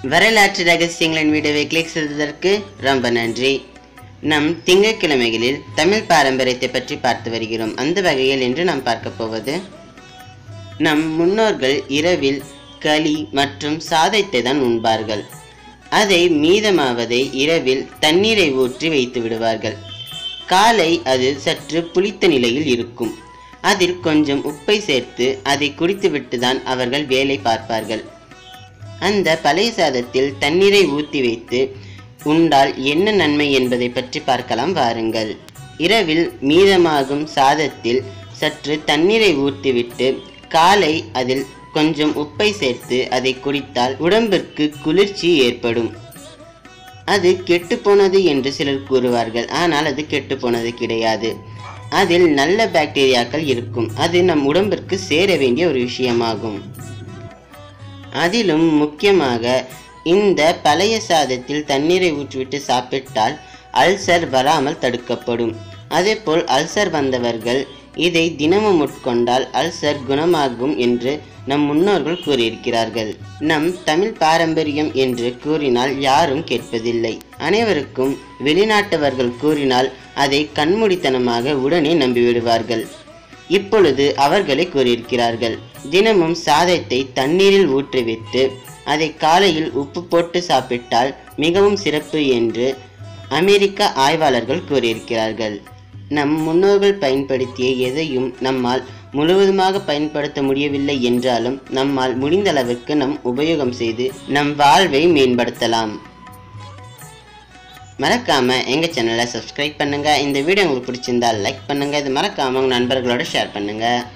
வரலாற்று ரகசியங்களின் வீடியோவை கிளிக் செய்ததற்கு ரொம்ப நன்றி நம் திங்கட்கிழமைகளில் தமிழ் பாரம்பரியத்தை பற்றி பார்த்து வருகிறோம் அந்த வகையில் இன்று நாம் பார்க்க போவது நம் முன்னோர்கள் இரவில் களி மற்றும் சாதத்தை தான் உண்பார்கள் அதை மீதமாவதை இரவில் தண்ணீரை ஊற்றி வைத்து விடுவார்கள் காலை அது சற்று புளித்த நிலையில் இருக்கும் அதில் கொஞ்சம் உப்பை சேர்த்து அதை குடித்துவிட்டு தான் அவர்கள் வேலை பார்ப்பார்கள் அந்த பழைய சாதத்தில் தண்ணீரை ஊற்றி வைத்து உண்டால் என்ன நன்மை என்பதை பற்றி பார்க்கலாம் வாருங்கள் இரவில் மீதமாகும் சாதத்தில் சற்று தண்ணீரை ஊற்றிவிட்டு காலை அதில் கொஞ்சம் உப்பை சேர்த்து அதை குடித்தால் உடம்பிற்கு குளிர்ச்சி ஏற்படும் அது கெட்டுப்போனது என்று சிலர் கூறுவார்கள் ஆனால் அது கெட்டுப்போனது கிடையாது அதில் நல்ல பாக்டீரியாக்கள் இருக்கும் அது நம் உடம்பிற்கு சேர வேண்டிய ஒரு விஷயமாகும் அதிலும் முக்கியமாக இந்த பழைய சாதத்தில் தண்ணீரை ஊற்றிவிட்டு சாப்பிட்டால் அல்சர் வராமல் தடுக்கப்படும் அதேபோல் அல்சர் வந்தவர்கள் இதை தினமும் உட்கொண்டால் அல்சர் குணமாகும் என்று நம் முன்னோர்கள் கூறியிருக்கிறார்கள் நம் தமிழ் பாரம்பரியம் என்று கூறினால் யாரும் கேட்பதில்லை அனைவருக்கும் வெளிநாட்டவர்கள் கூறினால் அதை கண்மூடித்தனமாக உடனே நம்பிவிடுவார்கள் இப்பொழுது அவர்களை கூறியிருக்கிறார்கள் தினமும் சாதத்தை தண்ணீரில் ஊற்றிவிட்டு அதை காலையில் உப்பு போட்டு சாப்பிட்டால் மிகவும் சிறப்பு என்று அமெரிக்க ஆய்வாளர்கள் கூறியிருக்கிறார்கள் நம் முன்னோர்கள் பயன்படுத்திய எதையும் நம்மால் முழுவதுமாக பயன்படுத்த முடியவில்லை என்றாலும் நம்மால் முடிந்த அளவுக்கு நம் உபயோகம் செய்து நம் வாழ்வை மேம்படுத்தலாம் மறக்காம எங்க சேனலை சப்ஸ்கிரைப் பண்ணுங்க இந்த வீடியோ உங்களுக்கு பிடிச்சிருந்தா லைக் பண்ணுங்க இது மறக்காம உங்க நண்பர்களோட ஷேர் பண்ணுங்க